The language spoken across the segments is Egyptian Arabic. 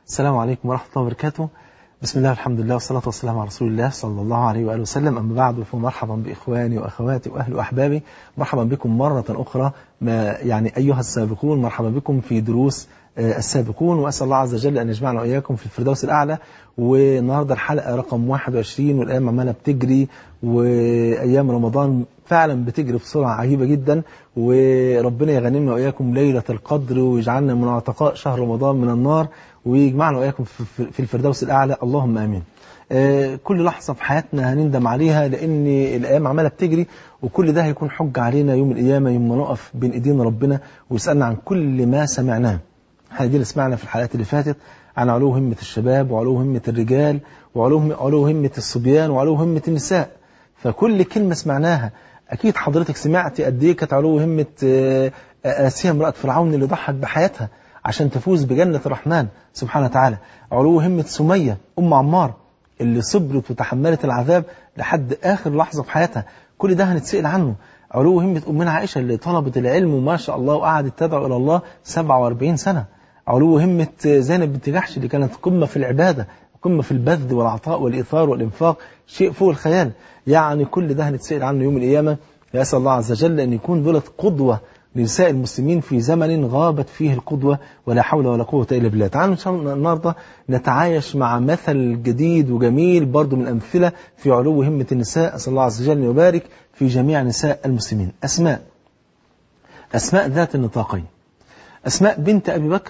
السلام عليكم ورحمة الله وبركاته بسم الله الحمد لله والصلاة والسلام على رسول الله صلى الله عليه وآله وسلم أما بعد فمرحبا بإخواني وأخواتي وأهل وأحبابي مرحبا بكم مرة أخرى ما يعني أيها السابقون مرحبا بكم في دروس السابقون وأسأل الله عز وجل أن يجمعنا وإياكم في الفردوس الأعلى والنهاردة الحلقة رقم 21 والأيام عمالة بتجري وأيام رمضان فعلا بتجري بسرعة عجيبة جدا وربنا يغنمنا وإياكم ليلة القدر ويجعلنا من عتقاء شهر رمضان من النار ويجمعنا وإياكم في الفردوس الأعلى اللهم آمين كل لحظة في حياتنا هنندم عليها لأن الأيام عمالة بتجري وكل ده هيكون حج علينا يوم القيامة يوم ما نقف بين إيدين ربنا ويسألنا عن كل ما سمعناه احنا دي اللي سمعنا في الحلقات اللي فاتت عن علو همة الشباب وعلو همة الرجال وعلو علو همة الصبيان وعلو همة النساء فكل كلمة سمعناها أكيد حضرتك سمعت قد إيه كانت علو همة آسيا امرأة فرعون اللي ضحت بحياتها عشان تفوز بجنة الرحمن سبحانه وتعالى علو همة سمية أم عمار اللي صبرت وتحملت العذاب لحد آخر لحظة في حياتها كل ده هنتسأل عنه علو همة أمنا عائشة اللي طلبت العلم وما شاء الله وقعدت تدعو إلى الله 47 سنة علو همة زينب بنت جحش اللي كانت قمة في العبادة قمة في البذل والعطاء والإيثار والإنفاق شيء فوق الخيال يعني كل ده هنتسأل عنه يوم القيامة يسأل الله عز وجل أن يكون دولت قدوة لنساء المسلمين في زمن غابت فيه القدوة ولا حول ولا قوة إلا بالله تعالوا إن شاء الله النهاردة نتعايش مع مثل جديد وجميل برضو من الأمثلة في علو همة النساء أسأل الله عز وجل أن يبارك في جميع نساء المسلمين أسماء أسماء ذات النطاقين أسماء بنت أبي بكر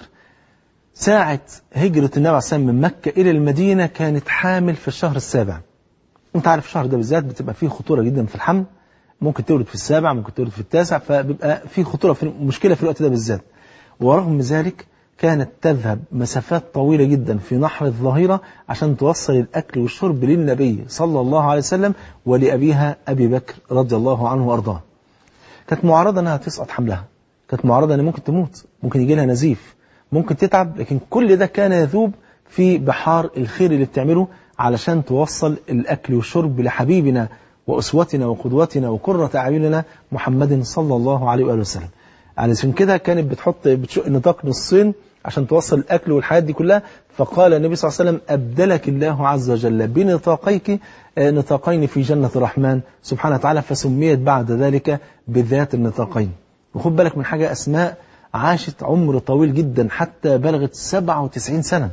ساعة هجرة النبي عليه الصلاة من مكة إلى المدينة كانت حامل في الشهر السابع أنت عارف الشهر ده بالذات بتبقى فيه خطورة جدا في الحمل ممكن تولد في السابع ممكن تولد في التاسع فبيبقى في خطورة في مشكلة في الوقت ده بالذات ورغم ذلك كانت تذهب مسافات طويلة جدا في نحر الظهيرة عشان توصل الأكل والشرب للنبي صلى الله عليه وسلم ولأبيها أبي بكر رضي الله عنه وأرضاه كانت معرضة أنها تسقط حملها كانت معرضة أنها ممكن تموت ممكن يجي لها نزيف ممكن تتعب لكن كل ده كان يذوب في بحار الخير اللي بتعمله علشان توصل الأكل والشرب لحبيبنا وأسوتنا وقدوتنا وقرة أعيننا محمد صلى الله عليه وآله وسلم علشان كده كانت بتحط بتشق نطاق نصين عشان توصل الأكل والحياة دي كلها فقال النبي صلى الله عليه وسلم أبدلك الله عز وجل بنطاقيك نطاقين في جنة الرحمن سبحانه وتعالى فسميت بعد ذلك بذات النطاقين وخد بالك من حاجة أسماء عاشت عمر طويل جدا حتى بلغت 97 سنة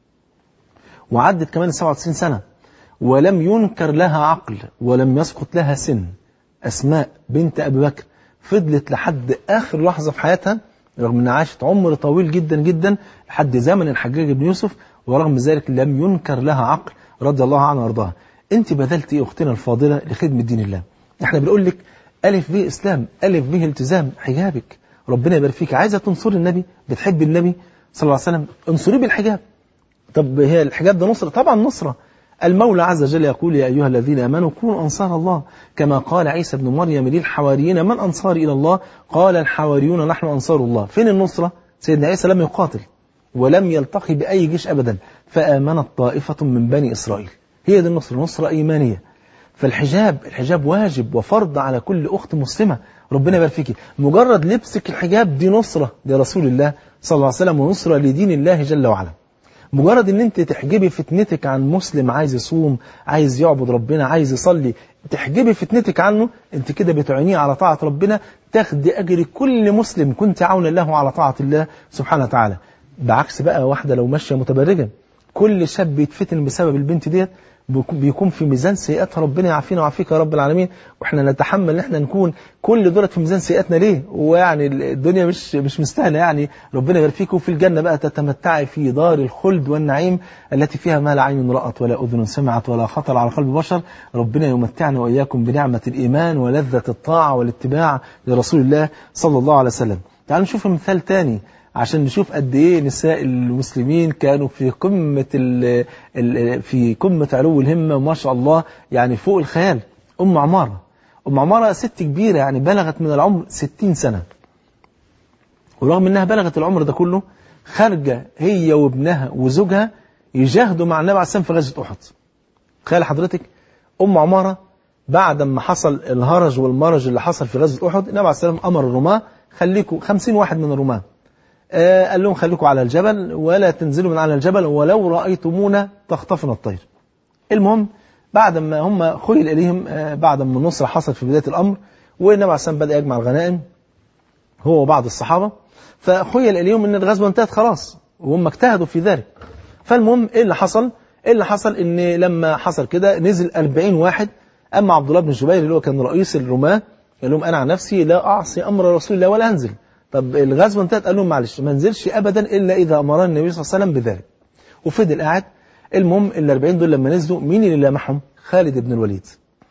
وعدت كمان 97 سنة ولم ينكر لها عقل ولم يسقط لها سن أسماء بنت أبي بكر فضلت لحد آخر لحظة في حياتها رغم أنها عاشت عمر طويل جدا جدا لحد زمن الحجاج بن يوسف ورغم ذلك لم ينكر لها عقل رضي الله عنها وارضاها أنت بذلت إيه أختنا الفاضلة لخدمة دين الله احنا بنقول لك ألف به إسلام ألف به التزام حجابك ربنا يبارك فيك عايزة تنصري النبي بتحب النبي صلى الله عليه وسلم انصريه بالحجاب طب هي الحجاب ده نصرة طبعا نصرة المولى عز وجل يقول يا أيها الذين أمنوا كونوا أنصار الله كما قال عيسى بن مريم للحواريين من أنصار إلى الله قال الحواريون نحن أنصار الله فين النصرة سيدنا عيسى لم يقاتل ولم يلتقي بأي جيش أبدا فآمنت طائفة من بني إسرائيل هي دي النصرة نصرة إيمانية فالحجاب الحجاب واجب وفرض على كل أخت مسلمة ربنا يبارك فيكي مجرد لبسك الحجاب دي نصرة لرسول الله صلى الله عليه وسلم ونصرة لدين الله جل وعلا مجرد ان انت تحجبي فتنتك عن مسلم عايز يصوم عايز يعبد ربنا عايز يصلي تحجبي فتنتك عنه انت كده بتعينيه على طاعة ربنا تاخدي اجر كل مسلم كنت عونا له على طاعة الله سبحانه وتعالى بعكس بقى واحدة لو ماشية متبرجة كل شاب يتفتن بسبب البنت ديت بيكون في ميزان سيئاتها ربنا يعافينا ويعافيك يا رب العالمين واحنا نتحمل ان احنا نكون كل دولت في ميزان سيئاتنا ليه ويعني الدنيا مش مش مستاهله يعني ربنا يبارك فيك وفي الجنه بقى تتمتعي في دار الخلد والنعيم التي فيها ما لا عين رأت ولا اذن سمعت ولا خطر على قلب بشر ربنا يمتعنا واياكم بنعمه الايمان ولذه الطاعه والاتباع لرسول الله صلى الله عليه وسلم تعالوا نشوف مثال تاني عشان نشوف قد ايه نساء المسلمين كانوا في قمة ال ال في قمة علو الهمة وما شاء الله يعني فوق الخيال أم عمارة أم عمارة ست كبيرة يعني بلغت من العمر 60 سنة ورغم انها بلغت العمر ده كله خارجة هي وابنها وزوجها يجاهدوا مع النبي عليه السلام في غزوة أحد تخيل حضرتك أم عمارة بعد ما حصل الهرج والمرج اللي حصل في غزوة أحد النبي عليه السلام أمر الرماة خليكم 50 واحد من الرماة آه قال لهم خليكم على الجبل ولا تنزلوا من على الجبل ولو رأيتمونا تخطفنا الطير المهم بعد ما هم خيل إليهم آه بعد ما النصرة حصلت في بداية الأمر والنبي عليه السلام بدأ يجمع الغنائم هو وبعض الصحابة فخيل إليهم أن الغزوة انتهت خلاص وهم اجتهدوا في ذلك فالمهم إيه اللي حصل إيه اللي حصل إن لما حصل كده نزل 40 واحد أما عبد الله بن الزبير اللي هو كان رئيس الرماة قال لهم أنا عن نفسي لا أعصي أمر رسول الله ولا أنزل طب الغزوة انتهت قال لهم معلش ما انزلش أبدا إلا إذا أمرني النبي صلى الله عليه وسلم بذلك وفضل قاعد المهم ال 40 دول لما نزلوا مين اللي لمحهم؟ خالد بن الوليد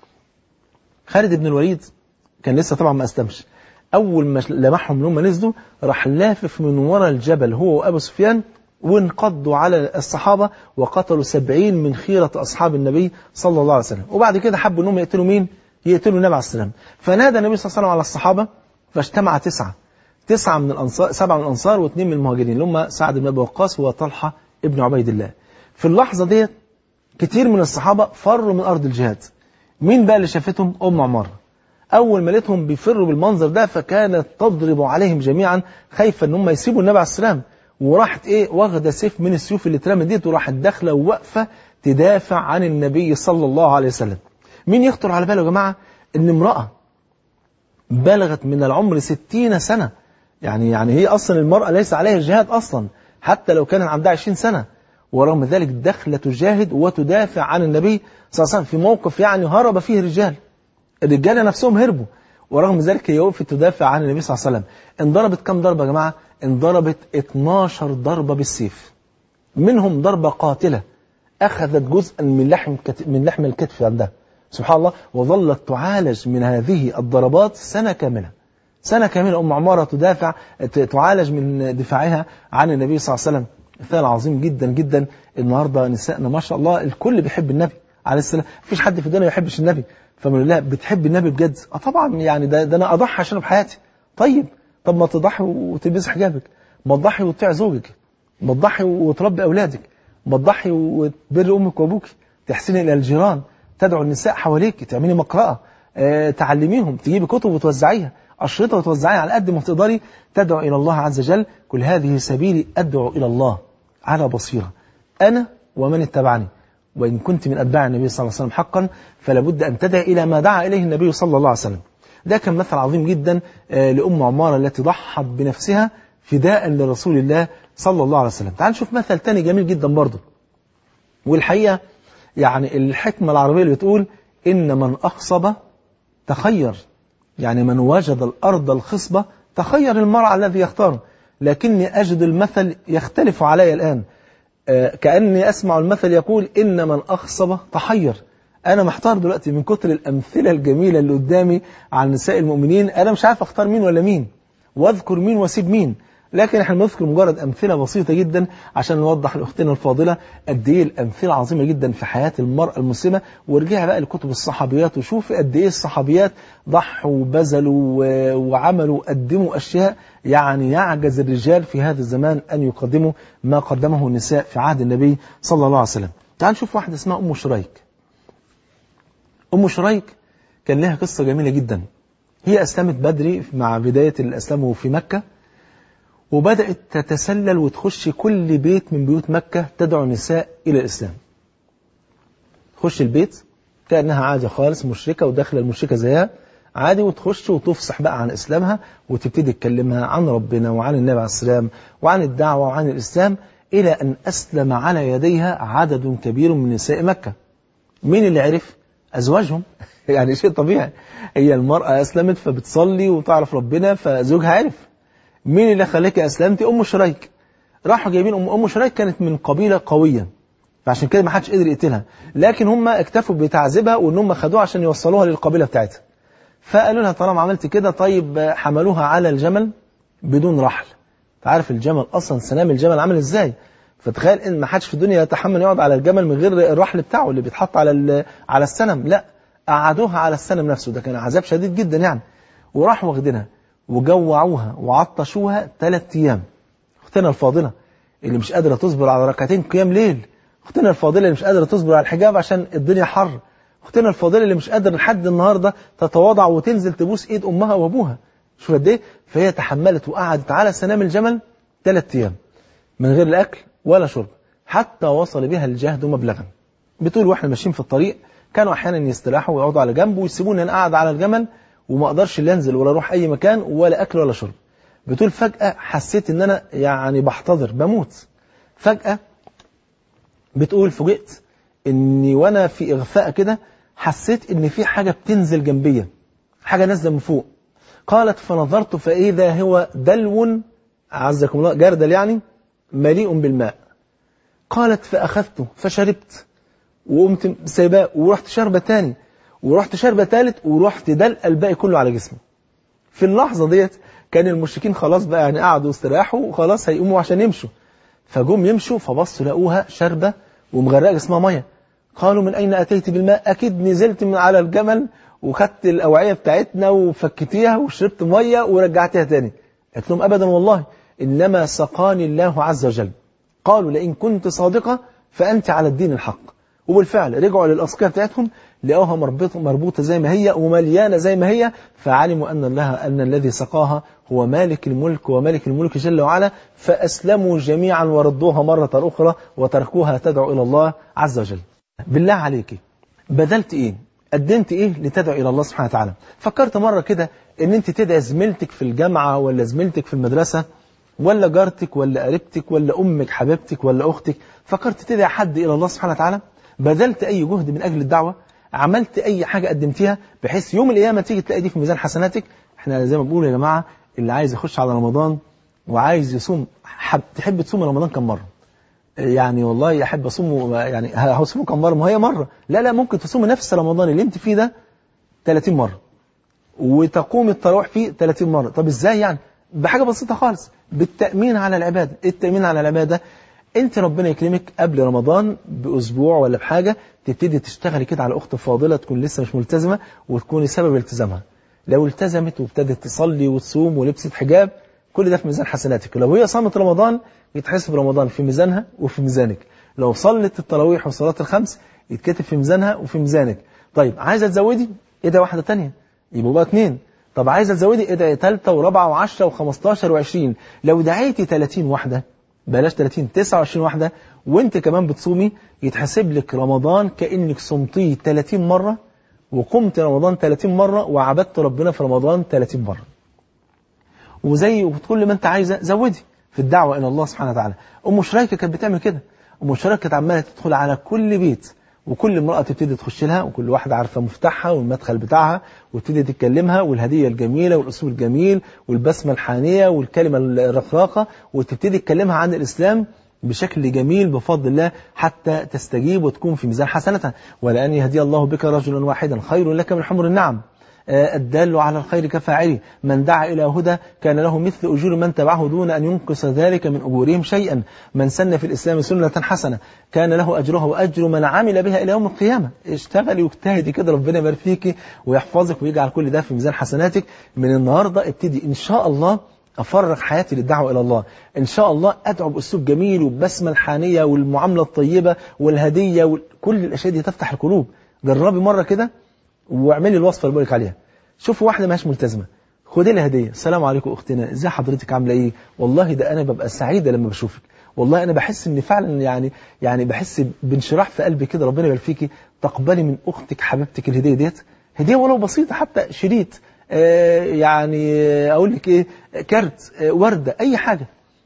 خالد بن الوليد كان لسه طبعا ما أسلمش أول ما لمحهم لما نزلوا راح لافف من ورا الجبل هو وأبو سفيان وانقضوا على الصحابة وقتلوا سبعين من خيرة أصحاب النبي صلى الله عليه وسلم وبعد كده حبوا أنهم يقتلوا مين؟ يقتلوا النبي عليه السلام فنادى النبي صلى الله عليه وسلم على الصحابة فاجتمع تسعة تسعة من الأنصار سبعة من الأنصار واثنين من المهاجرين اللي هم سعد بن أبي وقاص وطلحة ابن عبيد الله في اللحظة ديت كتير من الصحابة فروا من أرض الجهاد مين بقى اللي شافتهم؟ أم عمارة أول ما لقيتهم بيفروا بالمنظر ده فكانت تضرب عليهم جميعا خايفة ان هم يسيبوا النبي عليه السلام وراحت ايه واخده سيف من السيوف اللي اترمت ديت وراحت داخله وواقفه تدافع عن النبي صلى الله عليه وسلم. مين يخطر على باله يا جماعه ان امراه بلغت من العمر ستين سنه يعني يعني هي اصلا المراه ليس عليها الجهاد اصلا حتى لو كان عندها 20 سنه ورغم ذلك داخله تجاهد وتدافع عن النبي صلى الله عليه وسلم في موقف يعني هرب فيه الرجال. الرجاله نفسهم هربوا ورغم ذلك هي وقفت تدافع عن النبي صلى الله عليه وسلم انضربت كم ضربه يا جماعه انضربت 12 ضربه بالسيف منهم ضربه قاتله اخذت جزءا من لحم من لحم الكتف عندها سبحان الله وظلت تعالج من هذه الضربات سنه كامله سنه كامله ام عماره تدافع تعالج من دفاعها عن النبي صلى الله عليه وسلم مثال عظيم جدا جدا النهارده نسائنا ما شاء الله الكل بيحب النبي عليه السلام مفيش حد في الدنيا ما يحبش النبي فمن الله بتحب النبي بجد اه طبعا يعني ده, ده انا اضحي عشانه بحياتي طيب طب ما تضحي وتلبسي حجابك ما تضحي وتطيع زوجك ما تضحي وتربي اولادك ما تضحي وتبر امك وابوك تحسني الى الجيران تدعو النساء حواليك تعملي مقرأة أه تعلميهم تجيبي كتب وتوزعيها أشرطة وتوزعيها على قد ما تقدري تدعو إلى الله عز وجل كل هذه سبيلي أدعو إلى الله على بصيرة أنا ومن اتبعني وإن كنت من أتباع النبي صلى الله عليه وسلم حقا فلا بد أن تدعي إلى ما دعا إليه النبي صلى الله عليه وسلم ده كان مثل عظيم جدا لأم عمارة التي ضحت بنفسها فداء لرسول الله صلى الله عليه وسلم تعال نشوف مثل تاني جميل جدا برضه والحقيقة يعني الحكمة العربية اللي بتقول إن من أخصب تخير يعني من وجد الأرض الخصبة تخير المرعى الذي يختاره لكني أجد المثل يختلف علي الآن كأني أسمع المثل يقول إن من أخصب تحير أنا محتار دلوقتي من كتر الأمثلة الجميلة اللي قدامي عن نساء المؤمنين أنا مش عارف أختار مين ولا مين وأذكر مين وأسيب مين لكن احنا بنذكر مجرد أمثلة بسيطة جدا عشان نوضح لأختنا الفاضلة قد إيه الأمثلة عظيمة جدا في حياة المرأة المسلمة وارجعي بقى لكتب الصحابيات وشوفي قد إيه الصحابيات ضحوا وبذلوا وعملوا قدموا أشياء يعني يعجز الرجال في هذا الزمان أن يقدموا ما قدمه النساء في عهد النبي صلى الله عليه وسلم تعال نشوف واحدة اسمها أم شريك أم شريك كان لها قصة جميلة جدا هي أسلمت بدري مع بداية الإسلام في مكة وبدأت تتسلل وتخش كل بيت من بيوت مكة تدعو النساء إلى الإسلام تخش البيت كأنها عادي خالص مشركة وداخلة المشركة زيها عادي وتخش وتفصح بقى عن إسلامها وتبتدي تكلمها عن ربنا وعن النبي عليه السلام وعن الدعوة وعن الإسلام إلى أن أسلم على يديها عدد كبير من نساء مكة مين اللي عرف؟ أزواجهم يعني شيء طبيعي هي المرأة أسلمت فبتصلي وتعرف ربنا فزوجها عرف مين اللي خلاك أسلمتي أم شريك راحوا جايبين أم, أم شريك كانت من قبيلة قوية فعشان كده ما حدش قدر يقتلها لكن هم اكتفوا بتعذيبها وان هم خدوها عشان يوصلوها للقبيلة بتاعتها فقالوا لها طالما عملت كده طيب حملوها على الجمل بدون رحل تعرف الجمل اصلا سنام الجمل عامل ازاي فتخيل ان ما حدش في الدنيا يتحمل يقعد على الجمل من غير الرحل بتاعه اللي بيتحط على على السنم لا قعدوها على السنم نفسه ده كان عذاب شديد جدا يعني وراحوا واخدينها وجوعوها وعطشوها ثلاث ايام اختنا الفاضله اللي مش قادره تصبر على ركعتين قيام ليل اختنا الفاضله اللي مش قادره تصبر على الحجاب عشان الدنيا حر اختنا الفاضله اللي مش قادره لحد النهارده تتواضع وتنزل تبوس ايد امها وابوها شوف قد ايه فهي تحملت وقعدت على سنام الجمل ثلاث أيام من غير الأكل ولا شرب حتى وصل بها الجهد مبلغا بتقول واحنا ماشيين في الطريق كانوا أحيانا يستراحوا ويقعدوا على جنب ويسيبوني أنا قاعد على الجمل وما أقدرش لا أنزل ولا أروح أي مكان ولا أكل ولا شرب بتقول فجأة حسيت إن أنا يعني بحتضر بموت فجأة بتقول فوجئت إني وأنا في إغفاء كده حسيت إن في حاجة بتنزل جنبيا حاجة نازلة من فوق قالت فنظرت فإذا هو دلو عزكم الله جردل يعني مليء بالماء قالت فأخذته فشربت وقمت سايباه ورحت شربة تاني ورحت شربة تالت ورحت دلق الباقي كله على جسمي في اللحظة ديت كان المشركين خلاص بقى يعني قعدوا استراحوا وخلاص هيقوموا عشان يمشوا فجم يمشوا فبصوا لقوها شربة ومغرقة جسمها مية قالوا من أين أتيت بالماء أكيد نزلت من على الجمل وخدت الأوعية بتاعتنا وفكتيها وشربت مية ورجعتها تاني قالت لهم أبدا والله إنما سقاني الله عز وجل قالوا لئن كنت صادقة فأنت على الدين الحق وبالفعل رجعوا للأسقية بتاعتهم لقوها مربوطة, مربوطة زي ما هي ومليانة زي ما هي فعلموا أن الله أن الذي سقاها هو مالك الملك ومالك الملك جل وعلا فأسلموا جميعا وردوها مرة أخرى وتركوها تدعو إلى الله عز وجل بالله عليك بدلت إيه قدمت إيه لتدعو إلى الله سبحانه وتعالى فكرت مرة كده أن أنت تدعي زميلتك في الجامعة ولا زميلتك في المدرسة ولا جارتك ولا قريبتك ولا أمك حبيبتك ولا أختك فكرت تدعي حد إلى الله سبحانه وتعالى بذلت أي جهد من أجل الدعوة عملت أي حاجة قدمتيها بحيث يوم القيامة تيجي تلاقي دي في ميزان حسناتك احنا زي ما بقول يا جماعة اللي عايز يخش على رمضان وعايز يصوم حب تحب تصوم رمضان كم مرة يعني والله احب اصوم يعني هصوم كم مرة ما هي مرة لا لا ممكن تصوم نفس رمضان اللي انت فيه ده 30 مرة وتقوم التراويح فيه 30 مرة طب ازاي يعني بحاجة بسيطة خالص بالتأمين على العبادة التأمين على العبادة انت ربنا يكرمك قبل رمضان باسبوع ولا بحاجة تبتدي تشتغلي كده على اخت فاضلة تكون لسه مش ملتزمة وتكوني سبب التزامها لو التزمت وابتدت تصلي وتصوم ولبست حجاب كل ده في ميزان حسناتك لو هي صامت رمضان يتحسب رمضان في ميزانها وفي ميزانك لو صلت التراويح وصلاة الخمس يتكتب في ميزانها وفي ميزانك طيب عايزة تزودي ايه ده واحدة تانية يبقوا بقى اتنين طب عايزة تزودي ادعي ثالثة ورابعة وعشرة وخمستاشر وعشرين لو دعيتي 30 واحدة بلاش 30 29 واحدة وانت كمان بتصومي يتحسب لك رمضان كأنك صمتيه 30 مرة وقمت رمضان 30 مرة وعبدت ربنا في رمضان 30 مرة وزي كل ما انت عايزة زودي في الدعوة إلى الله سبحانه وتعالى أم شريكة كانت بتعمل كده أم شريكة كانت عمالة تدخل على كل بيت وكل امرأة تبتدي تخش لها وكل واحدة عارفة مفتاحها والمدخل بتاعها وتبتدي تتكلمها والهدية الجميلة والأسلوب الجميل والبسمة الحانية والكلمة الرقراقة وتبتدي تكلمها عن الإسلام بشكل جميل بفضل الله حتى تستجيب وتكون في ميزان حسنتها ولأن يهدي الله بك رجلا واحدا خير لك من حمر النعم الدال على الخير كفاعله من دعا إلى هدى كان له مثل أجور من تبعه دون أن ينقص ذلك من أجورهم شيئا من سن في الإسلام سنة حسنة كان له أجرها وأجر من عمل بها إلى يوم القيامة اشتغلي واجتهدي كده ربنا يبارك فيكي ويحفظك ويجعل كل ده في ميزان حسناتك من النهاردة ابتدي إن شاء الله أفرغ حياتي للدعوة إلى الله إن شاء الله أدعو بأسلوب جميل وبسمة الحانية والمعاملة الطيبة والهدية وكل الأشياء دي تفتح القلوب جربي مرة كده واعملي الوصفة اللي بقولك عليها شوفوا واحدة ماهيش ملتزمة خدي لها هدية السلام عليكم أختنا إزاي حضرتك عاملة إيه والله ده أنا ببقى سعيدة لما بشوفك والله أنا بحس إن فعلا يعني يعني بحس بانشراح في قلبي كده ربنا يبارك فيكي تقبلي من أختك حبيبتك الهدية ديت هدية ولو بسيطة حتى شريط آه يعني أقول لك إيه كارت آه وردة أي حاجة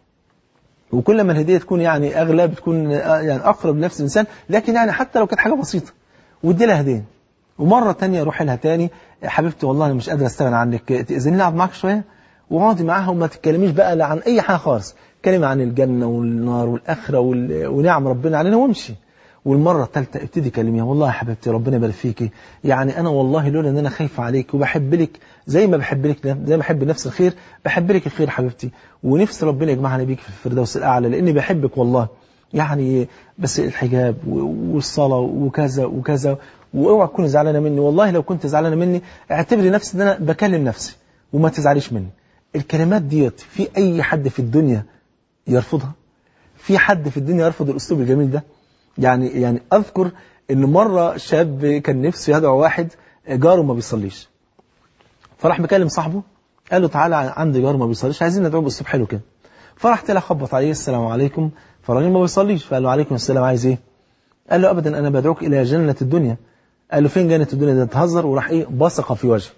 وكل ما الهدية تكون يعني أغلى بتكون يعني أقرب لنفس الإنسان لكن يعني حتى لو كانت حاجة بسيطة ودي لها هدية ومرة تانية روح لها تاني حبيبتي والله أنا مش قادر أستغنى عنك تأذني أقعد معاك شوية واقعدي معاها وما تتكلميش بقى لا عن أي حاجة خالص كلمة عن الجنة والنار والآخرة ونعم ربنا علينا وامشي والمرة الثالثة ابتدي كلميها والله يا حبيبتي ربنا يبارك فيكي يعني أنا والله لولا إن أنا خايفة عليك وبحب لك زي ما بحب لك زي ما بحب نفس الخير بحب لك الخير حبيبتي ونفسي ربنا يجمعنا بيك في الفردوس الأعلى لأني بحبك والله يعني بس الحجاب والصلاة وكذا وكذا واوعى تكوني زعلانه مني والله لو كنت زعلانه مني اعتبري نفسي ان انا بكلم نفسي وما تزعليش مني الكلمات ديت في اي حد في الدنيا يرفضها في حد في الدنيا يرفض الاسلوب الجميل ده يعني يعني اذكر ان مره شاب كان نفسه يدعو واحد جاره ما بيصليش فراح مكلم صاحبه قال له تعالى عندي جار ما بيصليش عايزين ندعوه بالصبح حلو كده فراح طلع خبط عليه السلام عليكم فالراجل ما بيصليش فقال له عليكم السلام عايز ايه قال له ابدا انا بدعوك الى جنه الدنيا قال له فين جنه الدنيا ده تهزر وراح ايه بصق في وجهه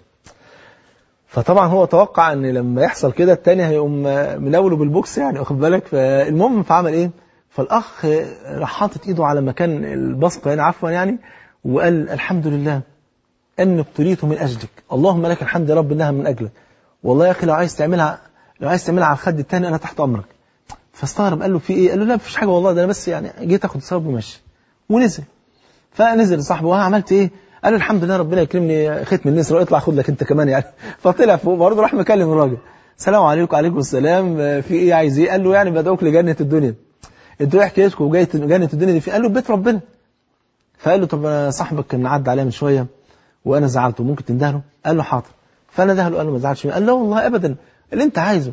فطبعا هو توقع ان لما يحصل كده التاني هيقوم مناوله بالبوكس يعني واخد بالك فالمهم فعمل ايه فالاخ راح حاطط ايده على مكان البصقه يعني عفوا يعني وقال الحمد لله ان ابتليت من اجلك اللهم لك الحمد يا رب انها من اجلك والله يا اخي لو عايز تعملها لو عايز تعملها على الخد التاني انا تحت امرك فاستغرب قال له في ايه قال له لا مفيش حاجه والله ده انا بس يعني جيت اخد ثواب وماشي ونزل فنزل صاحبه وانا عملت ايه قال له الحمد لله ربنا يكرمني ختم النسر واطلع خد لك انت كمان يعني فطلع فوق برضه راح مكلم الراجل السلام عليكم وعليكم السلام في ايه عايز ايه قال له يعني بدعوك لجنه الدنيا انتوا ايه حكايتكم وجايه جنه الدنيا دي في قال له بيت ربنا فقال له طب صاحبك كان عدى عليا من شويه وانا زعلته ممكن تندهله قال له حاضر فانا دهله قال له ما تزعلش قال لا والله ابدا اللي انت عايزه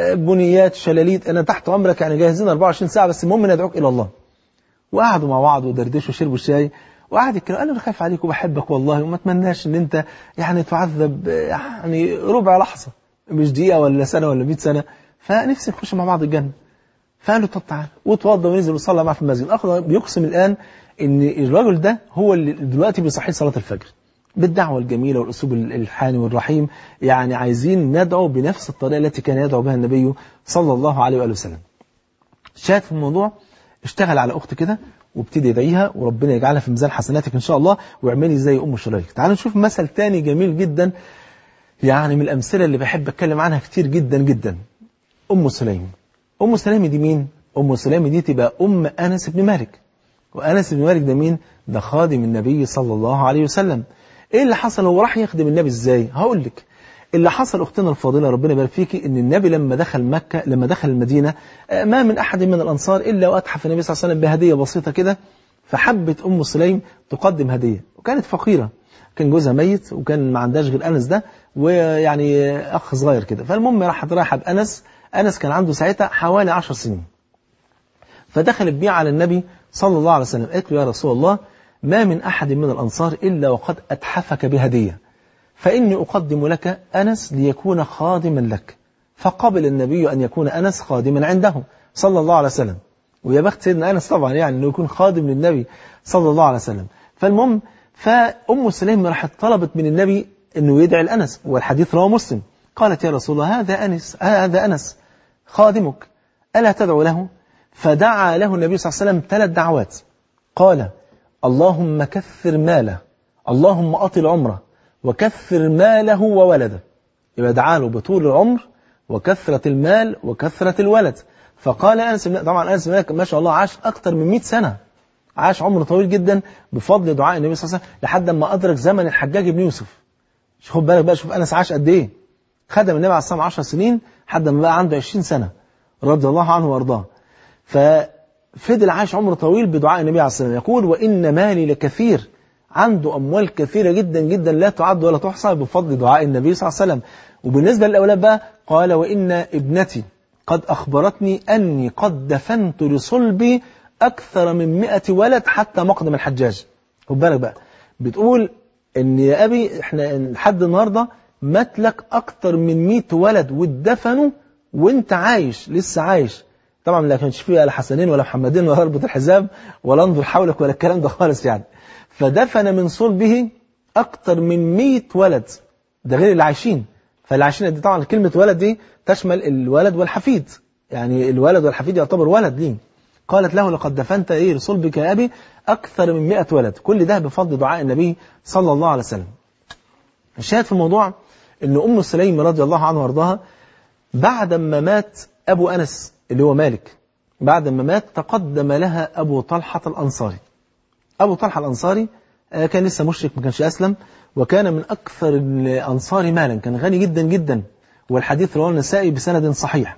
بنيات شلاليت انا تحت امرك يعني جاهزين 24 ساعه بس المهم ندعوك الى الله وقعدوا مع بعض ودردشوا وشربوا الشاي وقعد يتكلم قال له انا خايف عليك وبحبك والله وما اتمناش ان انت يعني تعذب يعني ربع لحظه مش دقيقه ولا سنه ولا 100 سنه فنفسي نخش مع بعض الجنه فقال له طب تعال واتوضى ونزل وصلى معاه في المسجد الاخر بيقسم الان ان الراجل ده هو اللي دلوقتي بيصحي صلاه الفجر بالدعوة الجميلة والأسلوب الحاني والرحيم يعني عايزين ندعو بنفس الطريقة التي كان يدعو بها النبي صلى الله عليه وآله وسلم شاهد في الموضوع اشتغل على أخت كده وابتدي يدعيها وربنا يجعلها في ميزان حسناتك إن شاء الله واعملي زي أم شريك تعالوا نشوف مثل تاني جميل جدا يعني من الأمثلة اللي بحب أتكلم عنها كتير جدا جدا أم سليم أم سليم دي مين؟ أم سليم دي تبقى أم أنس بن مالك وأنس بن مالك ده مين؟ ده خادم النبي صلى الله عليه وسلم ايه اللي حصل هو راح يخدم النبي ازاي هقول لك اللي حصل اختنا الفاضله ربنا يبارك فيكي ان النبي لما دخل مكه لما دخل المدينه ما من احد من الانصار الا واتحف النبي صلى الله عليه وسلم بهديه بسيطه كده فحبت ام سليم تقدم هديه وكانت فقيره كان جوزها ميت وكان ما عندهاش غير انس ده ويعني اخ صغير كده فالمهم راحت رايحه بانس انس كان عنده ساعتها حوالي 10 سنين فدخلت بيه على النبي صلى الله عليه وسلم قالت له يا رسول الله ما من أحد من الأنصار إلا وقد أتحفك بهدية فإني أقدم لك أنس ليكون خادما لك فقبل النبي أن يكون أنس خادما عنده صلى الله عليه وسلم ويا بخت سيدنا أنس طبعا يعني أنه يكون خادم للنبي صلى الله عليه وسلم فالمهم فأم سليم راحت طلبت من النبي أنه يدعي الأنس والحديث رواه مسلم قالت يا رسول الله هذا أنس هذا أنس خادمك ألا تدعو له فدعا له النبي صلى الله عليه وسلم ثلاث دعوات قال اللهم كثر ماله اللهم أطل عمره وكثر ماله وولده يبقى دعا له بطول العمر وكثرة المال وكثرة الولد فقال أنس طبعا أنس بن ما شاء الله عاش أكثر من 100 سنة عاش عمر طويل جدا بفضل دعاء النبي صلى الله عليه وسلم لحد ما أدرك زمن الحجاج بن يوسف خد بالك بقى شوف أنس عاش قد إيه خدم النبي عليه الصلاة والسلام 10 سنين لحد ما بقى عنده 20 سنة رضي الله عنه وارضاه ففضل عاش عمر طويل بدعاء النبي عليه الصلاة والسلام يقول وإن مالي لكثير عنده أموال كثيرة جدا جدا لا تعد ولا تحصى بفضل دعاء النبي صلى الله عليه وسلم وبالنسبة للأولاد بقى قال وإن ابنتي قد أخبرتني أني قد دفنت لصلبي أكثر من مئة ولد حتى مقدم الحجاج خد بالك بقى بتقول إن يا أبي إحنا لحد النهاردة مات لك أكثر من 100 ولد واتدفنوا وأنت عايش لسه عايش طبعا لا كانش فيه لا حسنين ولا محمدين ولا اربط الحزام ولا انظر حولك ولا الكلام ده خالص يعني فدفن من صلبه أكثر من 100 ولد ده غير اللي عايشين فاللي عايشين دي طبعا كلمة ولد دي تشمل الولد والحفيد يعني الولد والحفيد يعتبر ولد ليه قالت له لقد دفنت ايه لصلبك يا أبي أكثر من 100 ولد كل ده بفضل دعاء النبي صلى الله عليه وسلم الشاهد في الموضوع ان أم سليم رضي الله عنها وارضاها بعد ما مات أبو أنس اللي هو مالك بعد ما مات تقدم لها أبو طلحة الأنصاري أبو طلحة الأنصاري كان لسه مشرك ما كانش أسلم وكان من أكثر الأنصار مالا كان غني جدا جدا والحديث رواه النسائي بسند صحيح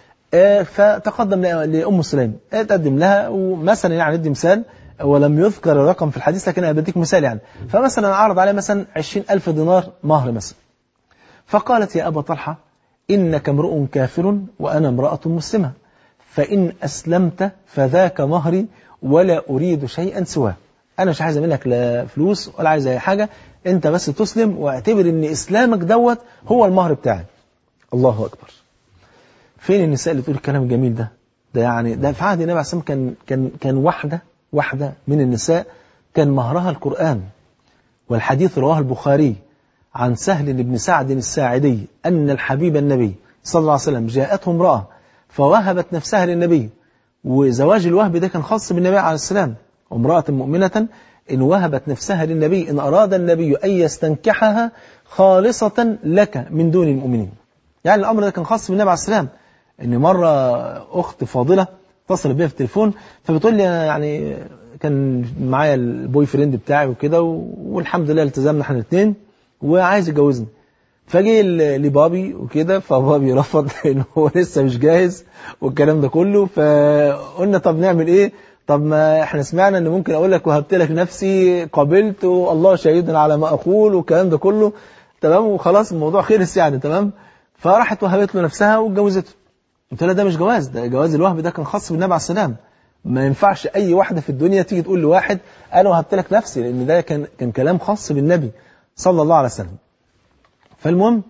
فتقدم لأم سليم تقدم لها ومثلا يعني ندي مثال ولم يذكر الرقم في الحديث لكن أنا بديك مثال يعني فمثلا عرض عليه مثلا عشرين ألف دينار مهر مثلا فقالت يا أبا طلحة إنك امرؤ كافر وأنا امرأة مسلمة فإن أسلمت فذاك مهري ولا أريد شيئا سواه أنا مش عايز منك لا فلوس ولا عايز أي حاجة أنت بس تسلم واعتبر أن إسلامك دوت هو المهر بتاعي الله أكبر فين النساء اللي تقول الكلام الجميل ده ده يعني ده في عهد النبي عليه الصلاة والسلام كان كان كان واحدة واحدة من النساء كان مهرها القرآن والحديث رواه البخاري عن سهل بن سعد الساعدي أن الحبيب النبي صلى الله عليه وسلم جاءته امرأة فوهبت نفسها للنبي وزواج الوهب ده كان خاص بالنبي عليه السلام امرأة مؤمنة إن وهبت نفسها للنبي إن أراد النبي أن يستنكحها خالصة لك من دون المؤمنين يعني الأمر ده كان خاص بالنبي عليه السلام إن مرة أخت فاضلة اتصلت بيا في التليفون فبتقول لي أنا يعني كان معايا البوي فريند بتاعي وكده والحمد لله التزمنا احنا الاثنين وعايز يتجوزني فجي لبابي وكده فبابي رفض ان هو لسه مش جاهز والكلام ده كله فقلنا طب نعمل ايه طب ما احنا سمعنا ان ممكن اقول لك وهبت لك نفسي قبلت والله شهيد على ما اقول والكلام ده كله تمام وخلاص الموضوع خلص يعني تمام فراحت وهبت له نفسها واتجوزته قلت لها ده مش جواز ده جواز الوهب ده كان خاص بالنبي عليه السلام ما ينفعش اي واحده في الدنيا تيجي تقول لواحد انا وهبت لك نفسي لان ده كان كان كلام خاص بالنبي صلى الله عليه وسلم فالمهم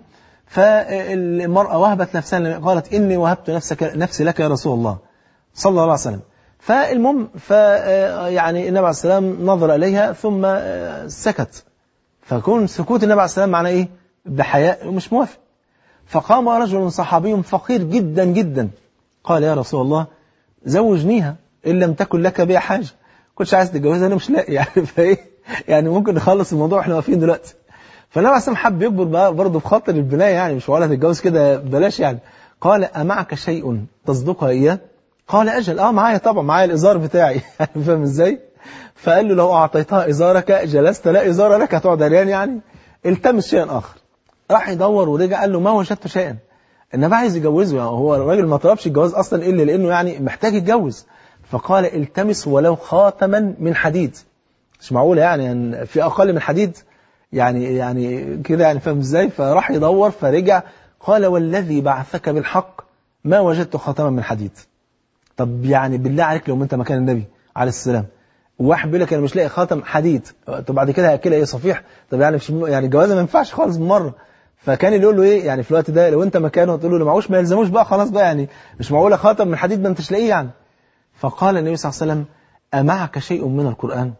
فالمرأة وهبت نفسها قالت إني وهبت نفسك نفسي لك يا رسول الله صلى الله عليه وسلم فالمهم ف يعني النبي عليه السلام نظر إليها ثم سكت فكون سكوت النبي عليه السلام معناه إيه بحياء ومش موافق فقام رجل صحابي فقير جدا جدا قال يا رسول الله زوجنيها إن لم تكن لك بها حاجة كنتش عايز تتجوزها أنا مش لاقي يعني فإيه يعني ممكن نخلص الموضوع احنا واقفين دلوقتي فالنبي عليه السلام حب يكبر برضه في خاطر البنايه يعني مش ولا تتجوز كده بلاش يعني قال أمعك شيء تصدقها إياه قال أجل اه معايا طبعا معايا الإزار بتاعي يعني فاهم إزاي فقال له لو أعطيتها إزارك جلست لا إزار لك هتقعد عريان يعني التمس شيئا آخر راح يدور ورجع قال له ما وجدت شيئا النبي عايز يجوزه يعني هو الراجل ما طلبش الجواز أصلا إلا لأنه يعني محتاج يتجوز فقال التمس ولو خاتما من حديد مش معقولة يعني في أقل من حديد يعني يعني كده يعني فاهم ازاي فراح يدور فرجع قال والذي بعثك بالحق ما وجدت خاتما من حديد طب يعني بالله عليك لو انت مكان النبي عليه السلام واحد بيقول لك انا مش لاقي خاتم حديد طب بعد كده هاكلها ايه صفيح طب يعني مش يعني الجوازه ما ينفعش خالص بالمره فكان اللي يقول له ايه يعني في الوقت ده لو انت مكانه تقول له اللي معهوش ما يلزموش بقى خلاص بقى يعني مش معقوله خاتم من حديد ما انتش لاقيه يعني فقال النبي صلى الله عليه وسلم امعك شيء من القران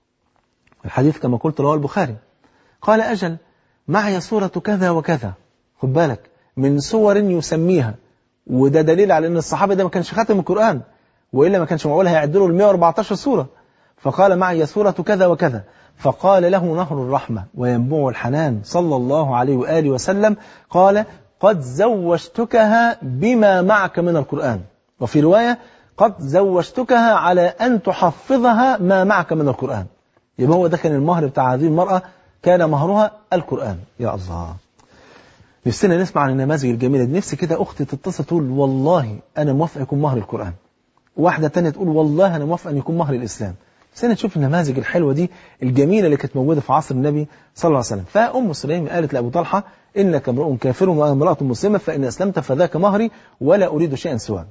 الحديث كما قلت رواه البخاري قال أجل معي سورة كذا وكذا خد بالك من صور يسميها وده دليل على أن الصحابة ده ما كانش خاتم القرآن وإلا ما كانش معقول هيعد له ال 114 سورة فقال معي سورة كذا وكذا فقال له نهر الرحمة وينبوع الحنان صلى الله عليه وآله وسلم قال قد زوجتكها بما معك من القرآن وفي رواية قد زوجتكها على أن تحفظها ما معك من القرآن يبقى هو ده كان المهر بتاع هذه المرأة كان مهرها القرآن يا الله نفسنا نسمع عن النماذج الجميلة دي نفسي كده أختي تتصل تقول والله أنا موافق يكون مهر القرآن واحدة تانية تقول والله أنا موافق أن يكون مهر الإسلام نفسنا نشوف النماذج الحلوة دي الجميلة اللي كانت موجودة في عصر النبي صلى الله عليه وسلم فأم سليم قالت لأبو طلحة إنك امرؤ كافر وأنا امرأة مسلمة فإن أسلمت فذاك مهري ولا أريد شيئا سواه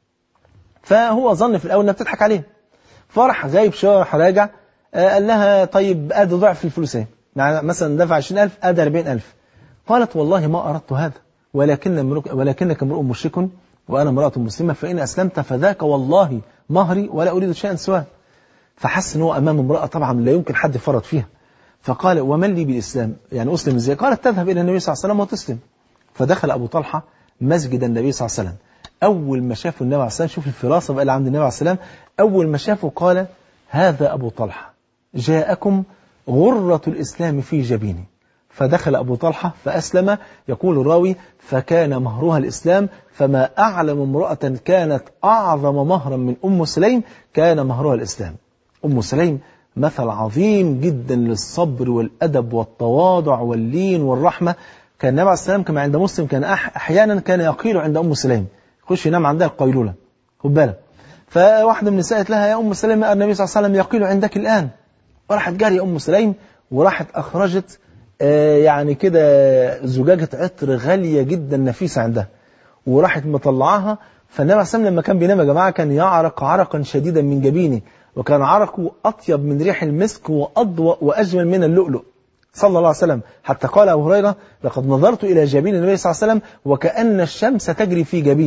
فهو ظن في الأول أنها بتضحك عليه فرح غايب شوية راح راجع قال لها طيب ادي ضعف الفلوس ايه يعني مثلا دفع 20000 ادي 40000 قالت والله ما اردت هذا ولكن ولكنك امرؤ مشرك وانا امراه مسلمه فان اسلمت فذاك والله مهري ولا اريد شيئا سواه فحس ان هو امام امراه طبعا لا يمكن حد يفرط فيها فقال ومن لي بالاسلام يعني اسلم ازاي قالت تذهب الى النبي صلى الله عليه وسلم وتسلم فدخل ابو طلحه مسجد النبي صلى الله عليه وسلم اول ما شافه النبي عليه الصلاه والسلام شوف الفراسه بقى اللي عند النبي عليه السلام اول ما شافه قال هذا ابو طلحه جاءكم غرة الإسلام في جبينه فدخل أبو طلحة فأسلم يقول الراوي فكان مهرها الإسلام فما أعلم امرأة كانت أعظم مهرا من أم سليم كان مهرها الإسلام أم سليم مثل عظيم جدا للصبر والأدب والتواضع واللين والرحمة كان النبي عليه السلام كما عند مسلم كان أحيانا كان يقيل عند أم سليم يخش ينام عندها القيلولة خد بالك فواحدة من النساء قالت لها يا أم سليم النبي صلى الله عليه وسلم يقيل عندك الآن وراحت جارية أم سليم وراحت أخرجت آه يعني كده زجاجة عطر غالية جدا نفيسة عندها وراحت مطلعاها فالنبي عليه السلام لما كان بينام يا جماعة كان يعرق عرقا شديدا من جبينه وكان عرقه أطيب من ريح المسك وأضوأ وأجمل من اللؤلؤ صلى الله عليه وسلم حتى قال أبو هريرة لقد نظرت إلى جبين النبي صلى الله عليه وسلم وكأن الشمس تجري في جبينه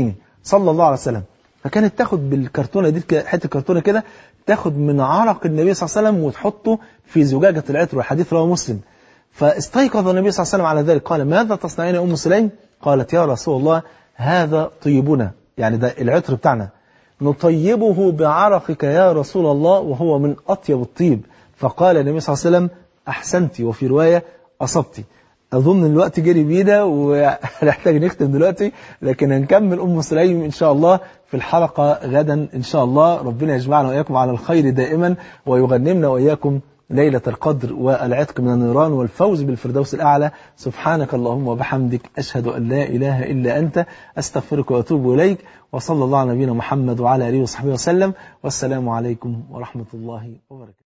صلى الله عليه وسلم فكانت تاخد بالكرتونه دي كده- حته كرتونه كده تاخد من عرق النبي صلى الله عليه وسلم وتحطه في زجاجه العطر والحديث رواه مسلم فاستيقظ النبي صلى الله عليه وسلم على ذلك قال ماذا تصنعين يا ام سليم قالت يا رسول الله هذا طيبنا يعني ده العطر بتاعنا نطيبه بعرقك يا رسول الله وهو من أطيب الطيب فقال النبي صلى الله عليه وسلم أحسنتي وفي رواية أصبتي أظن الوقت جري بينا ونحتاج نختم دلوقتي لكن هنكمل أم سليم إن شاء الله في الحلقة غدا إن شاء الله ربنا يجمعنا وإياكم على الخير دائما ويغنمنا وإياكم ليلة القدر والعتق من النيران والفوز بالفردوس الأعلى سبحانك اللهم وبحمدك أشهد أن لا إله إلا أنت أستغفرك وأتوب إليك وصلى الله على نبينا محمد وعلى آله وصحبه وسلم والسلام عليكم ورحمة الله وبركاته